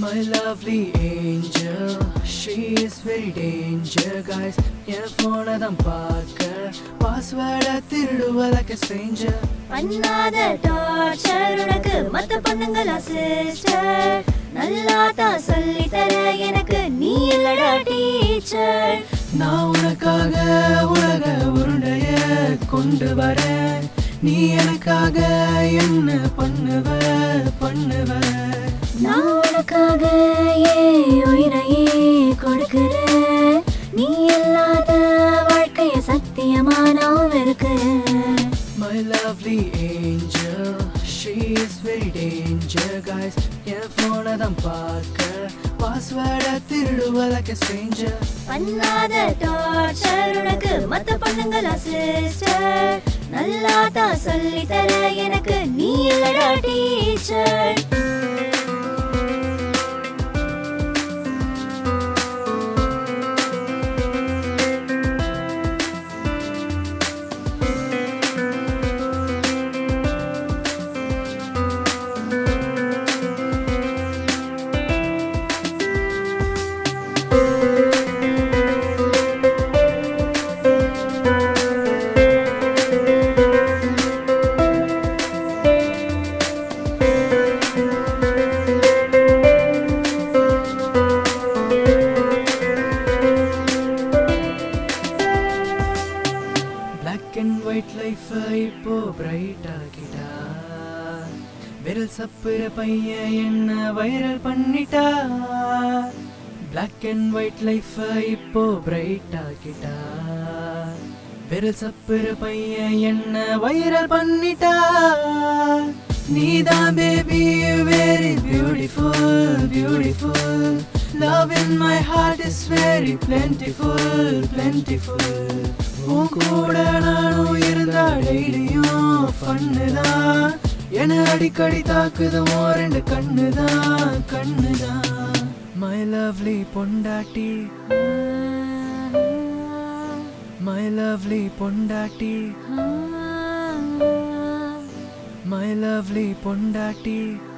My lovely angel, she is very danger, guys. என் போனை தான் பார்க்க பாஸ்வேர்டை திருடுவதற்கு stranger. பண்ணாத டார்ச்சர் உனக்கு மத்த பொண்ணுங்களா சிஸ்டர் நல்லா தான் சொல்லி தர எனக்கு நீ இல்லடா டீச்சர் நான் உனக்காக உலக உருண்டைய கொண்டு வரேன் நீ எனக்காக என்ன பண்ணுவ பண்ணுவ நான் உனக்காக ஏன் உயிரையே கொடுக்கிறேன் நீ இல்லாத வாழ்க்கைய சத்தியமா நான் வெறுக்கிறேன் My lovely angel, she is very danger, guys. என் போனை தான் பார்க்க பாஸ்வேர்டை திருடுவதற்கு stranger. பண்ணாத டார்ச்சர் உனக்கு மத்த பொண்ணுங்களா சிஸ்டர் நல்லா தான் சொல்லி தர எனக்கு நீ இல்லடா teacher Black and white life இப்போ பிரைட் ஆகிட்டா விரல் சப்புற பையன் என்ன வைரல் பண்ணிட்டா Black and white life இப்போ பிரைட் ஆகிட்டா விரல் சப்புற பையன் என்ன வைரல் பண்ணிட்டா நீதான் baby very beautiful beautiful love in my heart is very plentiful plentiful உன் கூட நானும் இருந்தா டெய்லியும் ஃபன்னுதான் என அடிக்கடி தாக்குதுமோ ரெண்டு கண்ணுதான் கண்ணுதான் மை லவ்லி பொண்டாட்டி மை லவ்லி பொண்டாட்டி மை லவ்லி பொண்டாட்டி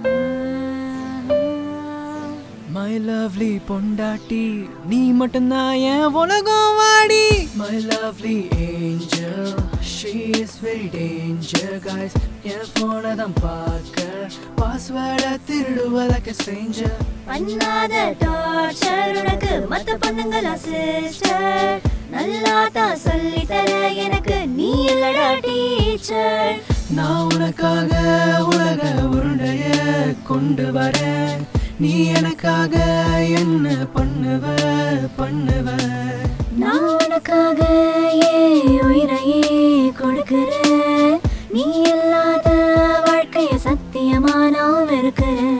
மை லவ்லி பொண்டாட்டி நீ மட்டும்தான் என் உலகம் வாடி my lovely angel she is very danger guys என் போனை தான் பார்க்க பாஸ்வேர்டை திருடுவதற்கு stranger. பண்ணாத டார்ச்சர் உனக்கு மத்த பொண்ணுங்களா சிஸ்டர் நல்லா தான் சொல்லி தர எனக்கு நீ இல்லடா டீச்சர் நான் உனக்காக உலக உருண்டைய கொண்டு வரேன் நீ எனக்காக என்ன பண்ணுவ பண்ணுவ நான் உனக்காக ஏன் உயிரையே கொடுக்கிறேன் நீ இல்லாத வாழ்க்கைய சத்தியமா நான் வெறுக்கிறேன்